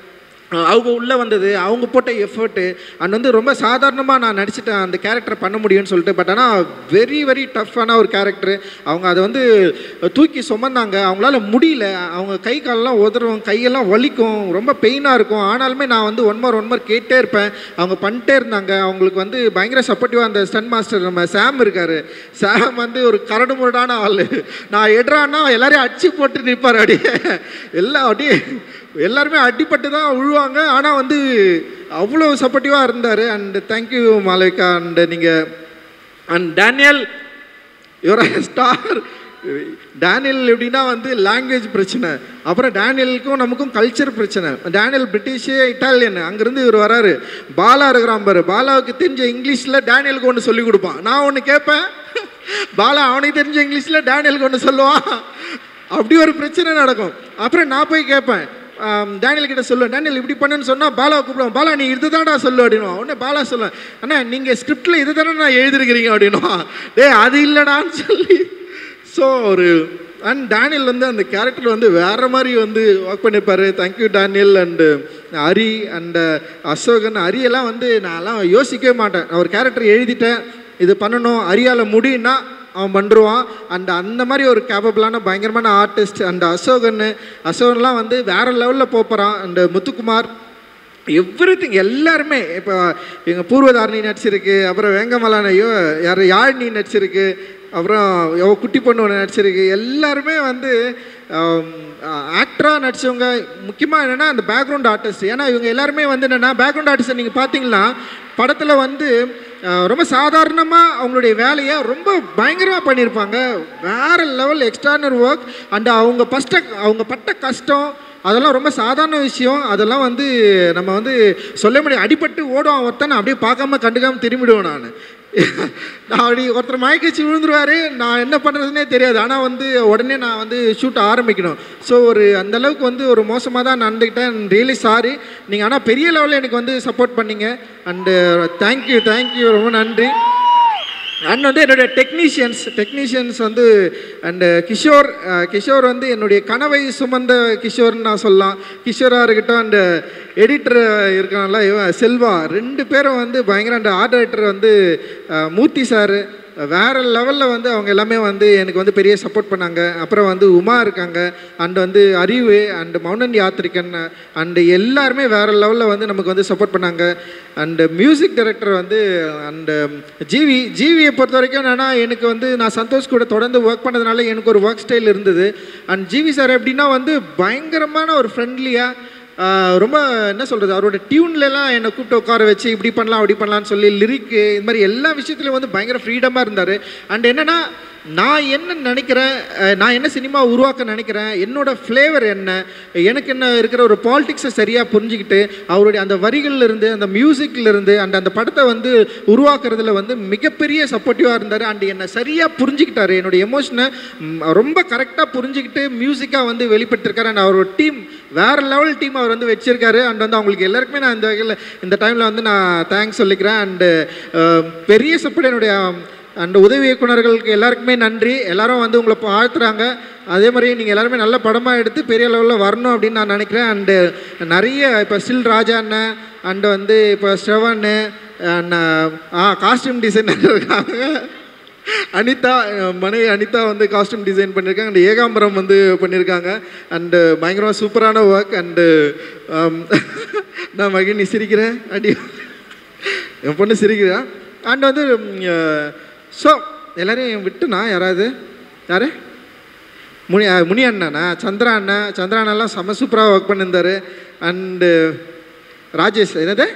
அஹ் அவங்க உள்ளே வந்தது அவங்க போட்ட எஃபர்ட்டு அண்ட் வந்து ரொம்ப சாதாரணமாக நான் நடிச்சிட்டேன் அந்த கேரக்டரை பண்ண முடியும்னு சொல்லிட்டு பட் ஆனால் வெரி வெரி டஃப்பான ஒரு கேரக்டர் அவங்க அதை வந்து தூக்கி சுமந்தாங்க அவங்களால முடியல அவங்க கை காலெல்லாம் உதறும் கையெல்லாம் வலிக்கும் ரொம்ப பெயினாக இருக்கும் ஆனாலுமே நான் வந்து ஒன் மோர் ஒன் மோர் கேட்டே இருப்பேன் அவங்க பண்ணிட்டே இருந்தாங்க அவங்களுக்கு வந்து பயங்கர சப்போர்ட்டிவாக அந்த ஸ்டன் மாஸ்டர் நம்ம சாம் இருக்கார் சாம் வந்து ஒரு கரடு முரடான ஆள் நான் எடுறான்னா எல்லாரையும் அடிச்சு போட்டு நிற்பார் அப்படியே எல்லாம் அப்படியே எல்லாருமே அடிப்பட்டு தான் விழுவாங்க ஆனால் வந்து அவ்வளோ சப்போர்ட்டிவாக இருந்தார் அண்ட் தேங்க்யூ மாலவிகா அண்ட் நீங்கள் and Daniel your star Daniel எப்படின்னா வந்து லாங்குவேஜ் பிரச்சனை அப்புறம் டேனியலுக்கும் நமக்கும் கல்ச்சர் பிரச்சனை டேனியல் பிரிட்டிஷு இட்டாலியன் அங்கேருந்து இவர் வராரு பாலா இருக்கிறான் பாரு பாலாவுக்கு தெரிஞ்ச இங்கிலீஷில் டேனியலுக்கு ஒன்று சொல்லி கொடுப்பான் நான் ஒன்று கேட்பேன் பாலா அவனுக்கு தெரிஞ்ச இங்கிலீஷில் டேனியலுக்கு ஒன்று சொல்லுவான் அப்படி ஒரு பிரச்சனை நடக்கும் அப்புறம் நான் போய் கேட்பேன் ஆம், டேனியல் கிட்ட சொல்லுவேன் டேனியல் இப்படி பண்ணுன்னு சொன்னால் பாலாவை கூப்பிடுவேன் பாலா நீ இது தான்டா சொல்லு அப்படின்னுவான் உடனே பாலா சொல்லுவேன் அண்ணா நீங்கள் ஸ்கிரிப்டில் இது தானே நான் எழுதிருக்கிறீங்க அப்படின்னுவான் டேய் அது இல்லைடான்னு சொல்லி ஸோ ஒரு அண்ட் டேனியல் வந்து அந்த கேரக்டர் வந்து வேற மாதிரி வந்து ஒர்க் பண்ணியிருப்பாரு thank you Daniel and Hari and Ashokan ஹரியெல்லாம் வந்து நான்லாம் யோசிக்கவே மாட்டேன் நான் ஒரு கேரக்டர் எழுதிட்டேன் இது பண்ணணும் ஹரியால் முடியும்னா அவன் பண்ணுருவான் அண்ட் அந்த மாதிரி ஒரு கேப்பபிளான பயங்கரமான ஆர்டிஸ்ட் அண்ட் அசோகன் அசோகன்லாம் வந்து வேற லெவலில் போகிறான் அண்டு முத்துக்குமார் எவ்ரி திங் எல்லாருமே இப்போ எங்கள் பூர்வதாரணி நடிச்சிருக்கு அப்புறம் வேங்கமலானையோ யார் யாழினி நடிச்சிருக்கு அப்புறம் எவ குட்டி பொண்ணு ஒன்று நடிச்சிருக்கு எல்லாருமே வந்து ஆக்டராக நடித்தவங்க முக்கியமாக என்னென்னா அந்த பேக்ரவுண்ட் ஆர்டிஸ்ட் ஏன்னா இவங்க எல்லாருமே வந்து என்னென்னா பேக்ரவுண்ட் ஆர்டிஸ்ட்டை நீங்கள் பார்த்தீங்கன்னா படத்தில் வந்து அஹ், ரொம்ப சாதாரணமாக அவங்களுடைய வேலையை ரொம்ப பயங்கரமாக பண்ணியிருப்பாங்க வேற லெவல் எக்ஸ்ட்ரானர் ஒர்க் அண்ட் அவங்க பஸ்ட அவங்க பட்ட கஷ்டம் அதெல்லாம் ரொம்ப சாதாரண விஷயம் அதெல்லாம் வந்து நம்ம வந்து சொல்ல முடியும் அடிபட்டு ஓடுவான் ஒருத்தன் அப்படியே பார்க்காம கண்டுக்காம திரும்பிடுவேன் நான் நான் அப்படி ஒருத்தர் மயக்கச்சி விழுந்துருவாரு நான் என்ன பண்ணுறதுனே தெரியாது ஆனால் வந்து உடனே நான் வந்து ஷூட் ஆரம்பிக்கணும் ஸோ ஒரு அந்த அளவுக்கு வந்து ஒரு மோசமாக தான் நடந்துக்கிட்டேன் ரியலி சாரி நீங்கள் ஆனால் பெரிய லெவலில் எனக்கு வந்து சப்போர்ட் பண்ணீங்க அண்டு தேங்க்யூ தேங்க்யூ ரொம்ப நன்றி அண்ட் வந்து என்னுடைய டெக்னீஷியன்ஸ் டெக்னீஷியன்ஸ் வந்து அண்டு கிஷோர் அஹ், கிஷோர் வந்து என்னுடைய கனவை சுமந்த கிஷோர்னு நான் சொல்லலாம் கிஷோராக இருக்கட்டும் அண்டு எடிட்டர் இருக்கான்ல இவன் செல்வா ரெண்டு பேரும் வந்து பயங்கர அந்த ஆர்ட் டைரக்டர் வந்து அஹ், மூர்த்தி சார் வேற லெவலில் வந்து அவங்க எல்லாமே வந்து எனக்கு வந்து பெரிய சப்போர்ட் பண்ணாங்க அப்புறம் வந்து உமா இருக்காங்க அண்ட் வந்து அறிவு அண்ட் மௌனன் யாத்திரிகன் அண்டு எல்லாருமே வேற லெவலில் வந்து நமக்கு வந்து சப்போர்ட் பண்ணாங்க அண்டு மியூசிக் டைரக்டர் வந்து அண்டு ஜிவி ஜிவியை பொறுத்த வரைக்கும் என்னன்னா எனக்கு வந்து நான் சந்தோஷ் கூட தொடர்ந்து ஒர்க் பண்ணதுனால எனக்கு ஒரு ஒர்க் ஸ்டைல் இருந்தது அண்ட் ஜிவி சார் எப்படின்னா வந்து பயங்கரமான ஒரு ஃப்ரெண்ட்லியாக ரொம்ப என்ன சொல்கிறது அவரோட டியூன்லலாம் என்னை கூப்பிட்டு உட்கார வச்சு இப்படி பண்ணலாம் அப்படி பண்ணலாம்னு சொல்லி லிரிக்கு இந்த மாதிரி எல்லா விஷயத்துலையும் வந்து பயங்கர ஃப்ரீடமாக இருந்தார் அண்ட் என்னென்னா நான் என்ன நினைக்கிறேன் அஹ், நான் என்ன சினிமா உருவாக்க நினைக்கிறேன் என்னோட ஃப்ளேவர் என்ன எனக்கு என்ன இருக்கிற ஒரு பாலிடிக்ஸை சரியாக புரிஞ்சுக்கிட்டு அவருடைய அந்த வரிகள்ல இருந்து அந்த மியூசிக்ல இருந்து அண்ட் அந்த படத்தை வந்து உருவாக்குறதுல வந்து மிகப்பெரிய சப்போர்ட்டிவாக இருந்தார் அண்ட் என்னை சரியாக புரிஞ்சுக்கிட்டாரு என்னுடைய எமோஷனை ரொம்ப கரெக்டாக புரிஞ்சுக்கிட்டு மியூசிக்காக வந்து வெளிப்பட்டிருக்காரு அண்ட் அவரோட டீம் வேற லெவல் டீம் அவர் வந்து வச்சிருக்காரு அண்ட் வந்து அவங்களுக்கு எல்லாருக்குமே நான் இந்த வகையில் இந்த டைமில் வந்து நான் தேங்க்ஸ் சொல்லிக்கிறேன் அண்டு பெரிய சப்போர்ட் என்னுடைய அண்ட் உதவி இயக்குனர்களுக்கு எல்லாருக்குமே நன்றி எல்லாரும் வந்து உங்களை வாழ்த்துறாங்க அதே மாதிரி நீங்கள் எல்லாருமே நல்ல படமாக எடுத்து பெரிய லெவலில் வரணும் அப்படின்னு நான் நினைக்கிறேன் அண்டு நிறைய இப்போ ஸ்டில் ராஜா அண்ணன் அண்டு வந்து இப்போ ஸ்ரவன் ஆ காஸ்டியூம் டிசைனர் இருக்காங்க அனிதா அஹ் மனைவி அனிதா வந்து காஸ்டியூம் டிசைன் பண்ணியிருக்காங்க அண்ட் ஏகாம்பரம் வந்து பண்ணியிருக்காங்க அண்டு பயங்கரமாக சூப்பரான ஒர்க் அண்டு நான் மகிழ் நீ சிரிக்கிறேன் அடி என் பொண்ணு சிரிக்கிறா அண்ட் வந்து ஸோ எல்லாரையும் விட்டுனா யாராவது யார் முனி அஹ் முனி அண்ணனா சந்திரா அண்ணன் சந்திரா அண்ணெல்லாம் செம்ம சூப்பராக ஒர்க் பண்ணியிருந்தாரு அண்டு ராஜேஷ் என்னது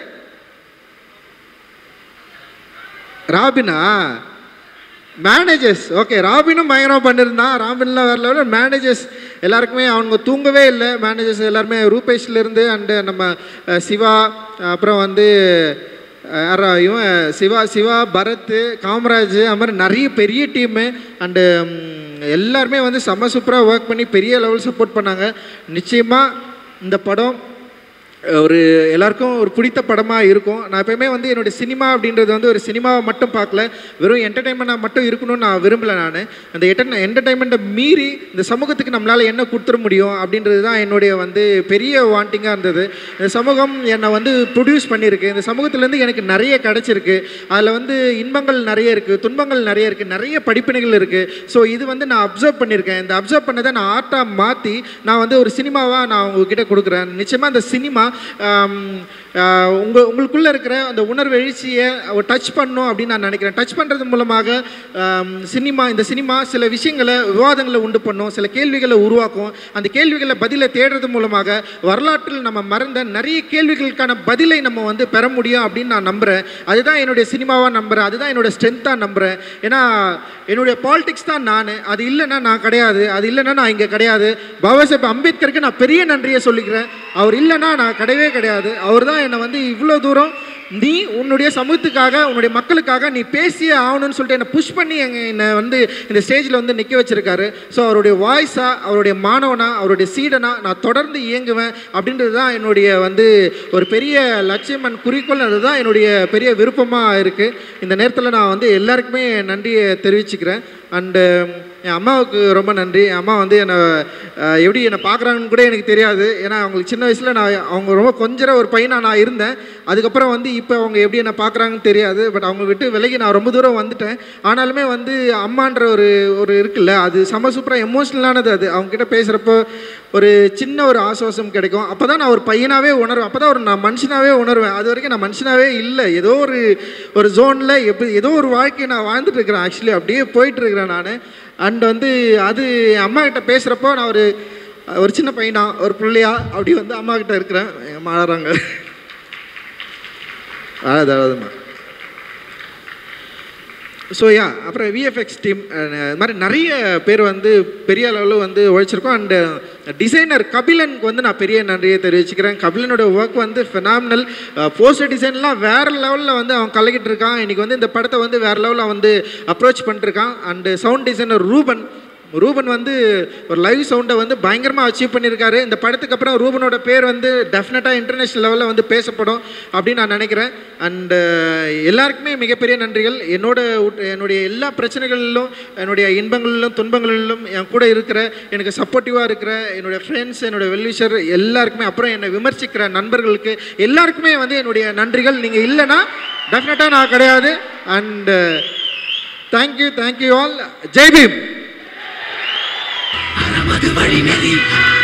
ராபினா மேனேஜர்ஸ் ஓகே ராபினும் பயங்கரமாக பண்ணியிருந்தான் ராபின்லாம் வேறு லெவலில் மேனேஜர்ஸ் எல்லாருக்குமே அவங்க தூங்கவே இல்லை மேனேஜர்ஸ் எல்லாருமே ரூபேஷ்லேருந்து அண்டு நம்ம அஹ், சிவா அப்புறம் வந்து அஹ், யாரா இவன் சிவா சிவா பரத் காமராஜ் அது மாதிரி நிறைய பெரிய டீமு அண்டு எல்லாருமே வந்து செம்ம சூப்பராக ஒர்க் பண்ணி பெரிய லெவல் சப்போர்ட் பண்ணாங்க நிச்சயமாக இந்த படம் ஒரு எல்லாருக்கும் ஒரு பிடித்த படமாக இருக்கும் நான் எப்பயுமே வந்து என்னுடைய சினிமா அப்படின்றது வந்து ஒரு சினிமாவை மட்டும் பார்க்கல வெறும் என்டர்டைன்மெண்ட்டாக மட்டும் இருக்கணும்னு நான் விரும்பல நான் அந்த என்டர் என்டர்டைன்மெண்ட்டை மீறி இந்த சமூகத்துக்கு நம்மளால் என்ன கொடுத்துட முடியும் அப்படின்றது தான் என்னுடைய வந்து பெரிய வாண்டிங்காக இருந்தது இந்த சமூகம் என்னை வந்து ப்ரொடியூஸ் பண்ணியிருக்கு இந்த சமூகத்துலேருந்து எனக்கு நிறைய கிடச்சிருக்கு அதில் வந்து இன்பங்கள் நிறைய இருக்குது துன்பங்கள் நிறைய இருக்குது நிறைய படிப்பினைகள் இருக்குது ஸோ இது வந்து நான் அப்சர்வ் பண்ணியிருக்கேன் இந்த அப்சர்வ் பண்ணதை நான் ஆர்ட்டாக மாற்றி நான் வந்து ஒரு சினிமாவாக நான் உங்ககிட்ட கொடுக்குறேன் நிச்சயமாக அந்த சினிமா உங்கள் உங்களுக்குள்ளே இருக்கிற அந்த உணர்வு எழுச்சியை டச் பண்ணும் அப்படின்னு நான் நினைக்கிறேன் டச் பண்ணுறது மூலமாக ஆம், சினிமா இந்த சினிமா சில விஷயங்களை விவாதங்களை உண்டு பண்ணும் சில கேள்விகளை உருவாக்கும் அந்த கேள்விகளை பதிலை தேடுறது மூலமாக வரலாற்றில் நம்ம மறந்த நிறைய கேள்விகளுக்கான பதிலை நம்ம வந்து பெற முடியும் அப்படின்னு நான் நம்புகிறேன் அதுதான் என்னுடைய சினிமாவாக நம்புகிறேன் அதுதான் என்னோட ஸ்ட்ரென்த்தாக நம்புகிறேன் ஏன்னா என்னுடைய பாலிடிக்ஸ் தான் நான் அது இல்லைன்னா நான் கிடையாது அது இல்லைன்னா நான் இங்கே கிடையாது பாபா சாஹேப் அம்பேத்கருக்கு நான் பெரிய நன்றியை சொல்லிக்கிறேன் அவர் இல்லைன்னா நான் கிடையவே கிடையாது அவர் தான் என்னை வந்து இவ்வளோ தூரம் நீ உன்னுடைய சமூகத்துக்காக உன்னுடைய மக்களுக்காக நீ பேசியே ஆகணும்னு சொல்லிட்டு என்னை புஷ் பண்ணி எங்க என்னை வந்து இந்த ஸ்டேஜில் வந்து நிற்க வச்சிருக்காரு ஸோ அவருடைய வாய்ஸாக அவருடைய மாணவனா அவருடைய சீடனா நான் தொடர்ந்து இயங்குவேன் அப்படின்றது தான் என்னுடைய வந்து ஒரு பெரிய லட்சியம் அண்ட் குறிக்கோள் அதுதான் என்னுடைய பெரிய விருப்பமாக இருக்குது இந்த நேரத்தில் நான் வந்து எல்லாருக்குமே நன்றியை தெரிவிச்சுக்கிறேன் அண்டு என் அம்மாவுக்கு ரொம்ப நன்றி என் அம்மா வந்து என்னை அஹ், எப்படி என்னை பார்க்குறாங்கன்னு கூட எனக்கு தெரியாது ஏன்னா அவங்களுக்கு சின்ன வயசில் நான் அவங்க ரொம்ப கொஞ்சம் ஒரு பையனாக நான் இருந்தேன் அதுக்கப்புறம் வந்து இப்போ அவங்க எப்படி என்னை பார்க்குறாங்கன்னு தெரியாது பட் அவங்க விட்டு விலகி நான் ரொம்ப தூரம் வந்துட்டேன் ஆனாலுமே வந்து அம்மான்ற ஒரு ஒரு இருக்குல்ல அது செம சூப்பராக எமோஷ்னலானது அது அவங்ககிட்ட பேசுகிறப்போ ஒரு சின்ன ஒரு ஆசுவாசம் கிடைக்கும் அப்போ தான் நான் ஒரு பையனாகவே உணர்வேன் அப்போ தான் ஒரு நான் மனுஷனாகவே உணர்வேன் அது வரைக்கும் நான் மனுஷனாகவே இல்லை ஏதோ ஒரு ஒரு ஜோனில் எப்படி ஏதோ ஒரு வாழ்க்கையை நான் வாழ்ந்துட்டு இருக்கிறேன் ஆக்சுவலி அப்படியே போயிட்டு இருக்கிறேன் நான் அண்ட் வந்து அது என் அம்மா கிட்ட பேசுகிறப்போ நான் ஒரு ஒரு சின்ன பையனா ஒரு பிள்ளையா அப்படி வந்து அம்மா கிட்ட இருக்கிறேன் எங்கள் அம்மா அழறாங்க அழாது அழாதும்மா ஸோ யா அப்புறம் விஎஃப்எக்ஸ் டீம் இது மாதிரி நிறைய பேர் வந்து பெரிய அளவில் வந்து உழைச்சிருக்கோம் அண்டு டிசைனர் கபிலனுக்கு வந்து நான் பெரிய நன்றியை தெரிவிச்சுக்கிறேன் கபிலனோட ஒர்க் வந்து ஃபினாமினல் போஸ்டர் டிசைன்லாம் வேறு லெவலில் வந்து அவன் கலக்கிட்டு இருக்கான் இன்றைக்கி வந்து இந்த படத்தை வந்து வேறு லெவலில் வந்து அப்ரோச் பண்ணிருக்கான் and sound designer Ruben Ruben வந்து ஒரு லைவ் சவுண்டை வந்து பயங்கரமாக அச்சீவ் பண்ணியிருக்காரு இந்த படத்துக்கு அப்புறம் ரூபனோட பேர் வந்து டெஃபினட்டாக இன்டர்நேஷ்னல் லெவலில் வந்து பேசப்படும் அப்படின்னு நான் நினைக்கிறேன் அண்டு எல்லாருக்குமே மிகப்பெரிய நன்றிகள் என்னோட உட்- என்னுடைய எல்லா பிரச்சனைகளிலும் என்னுடைய இன்பங்களிலும் துன்பங்களிலும் என் கூட இருக்கிற எனக்கு சப்போர்ட்டிவாக இருக்கிற என்னுடைய ஃப்ரெண்ட்ஸ் என்னுடைய வெல்விஷர் எல்லாருக்குமே அப்புறம் என்னை விமர்சிக்கிற நண்பர்களுக்கு எல்லாருக்குமே வந்து என்னுடைய நன்றிகள் நீங்கள் இல்லைன்னா டெஃபினட்டாக நான் கிடையாது and thank you thank you all Jai Bhim அறமது வழிநெறி